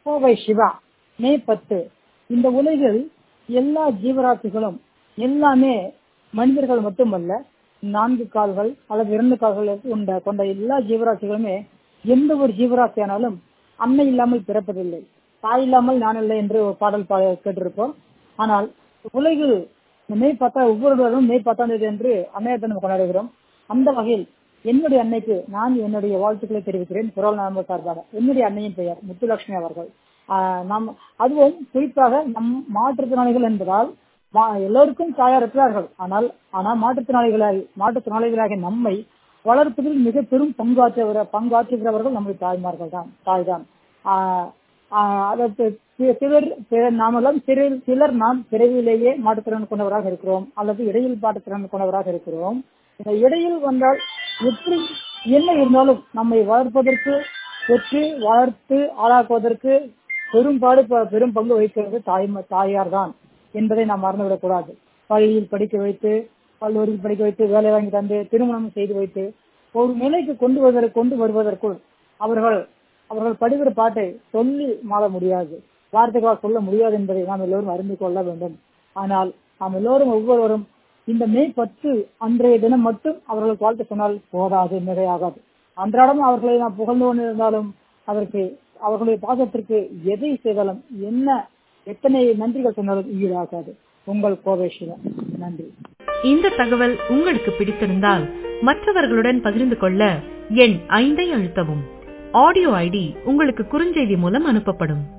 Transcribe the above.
கோவை சிவா மே பத்து இந்த உலகில் எல்லா ஜீவராசிகளும் எல்லாமே மனிதர்கள் மட்டுமல்ல நான்கு கால்கள் அல்லது இரண்டு கால்கள் கொண்ட கொண்ட எல்லா ஜீவராசிகளுமே எந்த ஒரு ஜீவராசியானாலும் அன்னை இல்லாமல் பிறப்பதில்லை தாய் இல்லாமல் நான் இல்லை என்று ஒரு பாடல் பா கேட்டிருப்போம் ஆனால் உலகில் மே பத்தா ஒவ்வொரு வருடமும் மே பத்தாம் தேதி என்று அன்னையர் தினம் கொண்டாடுகிறோம் அந்த வகையில் என்னுடைய அன்னைக்கு நான் என்னுடைய வாழ்த்துக்களை தெரிவிக்கிறேன் குரல் நாம சார்பாக என்னுடைய அன்னையின் பெயர் முத்துலட்சுமி அவர்கள் ஆஹ் நாம் அதுவும் குறிப்பாக நம் மாற்றுத்திறனாளிகள் என்பதால் எல்லோருக்கும் தாயார் இருக்கிறார்கள் ஆனால் ஆனால் மாற்றுத்திறனாளிகளாக மாற்றுத்திறனாளிகளாக நம்மை வளர்ப்பதில் மிக பெரும் பங்காற்றுகிற பங்காற்றுகிறவர்கள் நம்முடைய தாய்மார்கள் தான் தாய் தான் சிலர் நாமெல்லாம் சிலர் சிலர் நாம் பிறவிலேயே மாற்றுத்திறன் கொண்டவராக இருக்கிறோம் அல்லது இடையில் மாற்றுத்திறன் கொண்டவராக இருக்கிறோம் இந்த இடையில் வந்தால் எப்படி என்ன இருந்தாலும் நம்மை வளர்ப்பதற்கு பெற்று வளர்த்து ஆளாக்குவதற்கு பெரும்பாடு பெரும் பங்கு வகிக்கிறது தாய் தாயார் தான் என்பதை நாம் மறந்துவிடக் கூடாது பள்ளியில் படிக்க வைத்து கல்லூரியில் படிக்க வைத்து வேலை வாங்கி தந்து திருமணம் செய்து வைத்து ஒரு நிலைக்கு கொண்டு வருவதற்கு கொண்டு வருவதற்குள் அவர்கள் அவர்கள் படிக்கிற பாட்டை சொல்லி மாற முடியாது வார்த்தைகளால் சொல்ல முடியாது என்பதை நாம் எல்லோரும் அறிந்து கொள்ள வேண்டும் ஆனால் நாம் எல்லோரும் ஒவ்வொருவரும் இந்த மே பத்து அன்றைய தினம் மட்டும் அவர்களுக்கு வாழ்த்து சொன்னால் போதாது மிகையாகாது அன்றாடம் அவர்களை நாம் புகழ்ந்து கொண்டிருந்தாலும் அதற்கு அவர்களுடைய பாசத்திற்கு எதை செய்தாலும் என்ன எத்தனை நன்றிகள் சொன்னாலும் ஈடாகாது உங்கள் கோவை சிவா நன்றி இந்த தகவல் உங்களுக்கு பிடித்திருந்தால் மற்றவர்களுடன் பகிர்ந்து கொள்ள எண் ஐந்தை அழுத்தவும் ஆடியோ ஐடி உங்களுக்கு குறுஞ்செய்தி மூலம் அனுப்பப்படும்